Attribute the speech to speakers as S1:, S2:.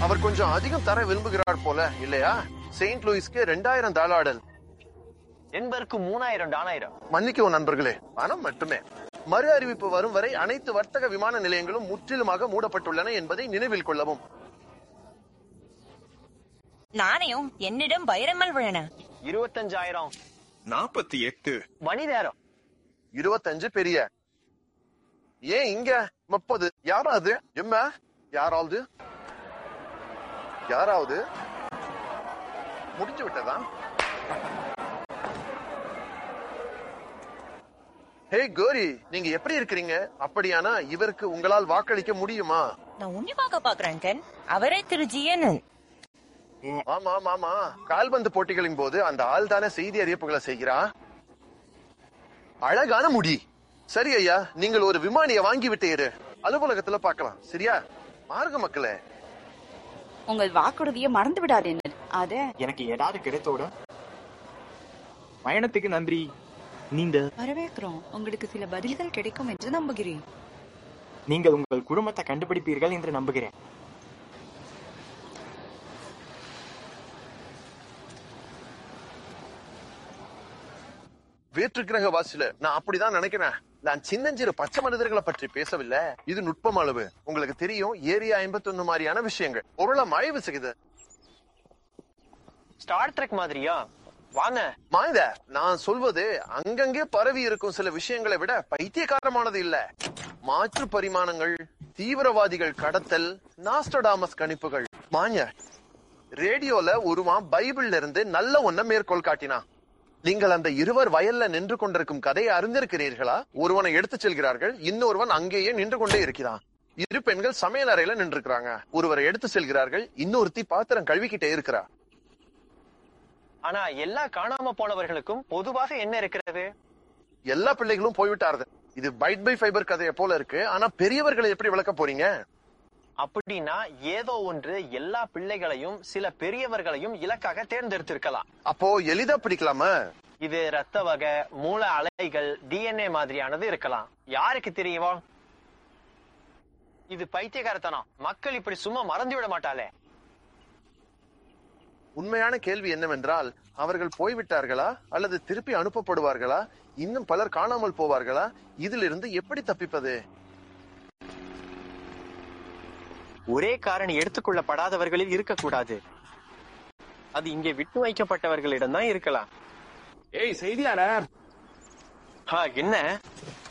S1: அவர் கொஞ்சம் அதிகம் தர விரும்புகிறார் போல இல்லையா செயின்ட் லூயிஸ்க்கு ரெண்டாயிரம் டாலர்
S2: என்பதற்கு மூணாயிரம் டானாயிரம்
S1: மன்னிக்கவும் நண்பர்களே பணம் மட்டுமே மறு அறிவிப்பு வரும் வரை அனைத்து வர்த்தக விமான நிலையங்களும் முற்றிலுமாக மூடப்பட்டுள்ளன என்பதை நினைவில் கொள்ளவும்
S3: நாணயம் என்னிடம் வைரமல் உள்ளன
S2: இருபத்தஞ்சாயிரம்
S4: நாற்பத்தி எட்டு
S2: மணி நேரம்
S1: இருபத்தஞ்சு பெரிய ஏன் இங்க முப்பது யாராவது எம்ம யாராவது யாராவது முடிஞ்சு விட்டதா ஹே கோரி நீங்க எப்படி இருக்கிறீங்க அப்படியானா இவருக்கு உங்களால் வாக்களிக்க முடியுமா
S3: நான் உன்னிப்பாக பாக்குறேன் கென் அவரே திரு ஜியனன்
S1: ஆமா ஆமா ஆமா கால்பந்து போட்டிகளின் போது அந்த ஆள் தானே செய்தி அறிவிப்புகளை செய்கிறா அழகான முடி சரி ஐயா நீங்கள் ஒரு விமானிய வாங்கி விட்டீரு அலுவலகத்துல பார்க்கலாம் சரியா மார்க மக்களே
S5: உங்கள் வாக்குறுதியை மறந்து விடாதீங்க அத
S6: எனக்கு ஏதாவது கிடைத்தோட பயணத்துக்கு நன்றி நீங்க
S5: வரவேற்கிறோம் உங்களுக்கு சில பதில்கள் கிடைக்கும் என்று நம்புகிறேன்
S6: நீங்கள் உங்கள் குடும்பத்தை கண்டுபிடிப்பீர்கள் என்று நம்புகிறேன்
S1: வேற்று கிரக வாசில நான் அப்படிதான் நினைக்கிறேன் நான் சின்னஞ்சிறு பச்சை மனிதர்களை பற்றி பேசவில்லை இது நுட்பம் அளவு உங்களுக்கு தெரியும் ஏரியா ஐம்பத்தி ஒண்ணு மாதிரியான விஷயங்கள் பொருளை ஆய்வு செய்யுது
S2: ஸ்டார் ட்ரெக் மாதிரியா வாங்க
S1: மாய்த நான் சொல்வது அங்கங்கே பரவி இருக்கும் சில விஷயங்களை விட பைத்தியக்காரமானது இல்ல மாற்று பரிமாணங்கள் தீவிரவாதிகள் கடத்தல் நாஸ்டடாமஸ் கணிப்புகள் மாஞ்ச ரேடியோல ஒருவன் பைபிள்ல இருந்து நல்ல ஒன்ன மேற்கோள் காட்டினான் நீங்கள் அந்த இருவர் வயல்ல நின்று கொண்டிருக்கும் கதையை அறிந்திருக்கிறீர்களா ஒருவனை எடுத்துச் செல்கிறார்கள் இன்னொருவன் அங்கேயே நின்று கொண்டே இருக்கிறான் இரு பெண்கள் சமையல் அறையில நின்றுக்கிறாங்க ஒருவரை எடுத்து செல்கிறார்கள் இன்னொருத்தி பாத்திரம் கழுவிக்கிட்டே இருக்கிறா
S2: ஆனா எல்லா காணாம போனவர்களுக்கும் பொதுவாக என்ன இருக்கிறது
S1: எல்லா பிள்ளைகளும் போய்விட்டார்கள் இது பைட் பை ஃபைபர் கதையை போல இருக்கு ஆனா பெரியவர்களை எப்படி விளக்க போறீங்க
S2: அப்படின்னா ஏதோ ஒன்று எல்லா பிள்ளைகளையும் சில பெரியவர்களையும் இலக்காக தேர்ந்தெடுத்திருக்கலாம்
S1: அப்போ எளிதா பிடிக்கலாமா
S2: இது ரத்த வகை மூல அலைகள் டிஎன்ஏ மாதிரியானது இருக்கலாம் யாருக்கு தெரியுமா இது பைத்தியகாரத்தனம் மக்கள் இப்படி சும்மா மறந்து விட மாட்டாளே
S1: உண்மையான கேள்வி என்னவென்றால் அவர்கள் போய்விட்டார்களா அல்லது திருப்பி அனுப்பப்படுவார்களா இன்னும் பலர் காணாமல் போவார்களா இதிலிருந்து எப்படி தப்பிப்பது
S2: ஒரே காரணி எடுத்துக்கொள்ளப்படாதவர்களில் இருக்கக்கூடாது அது இங்கே விட்டு வைக்கப்பட்டவர்களிடம் தான் இருக்கலாம்
S4: ஏய் செய்தியாளர்
S2: ஹா, என்ன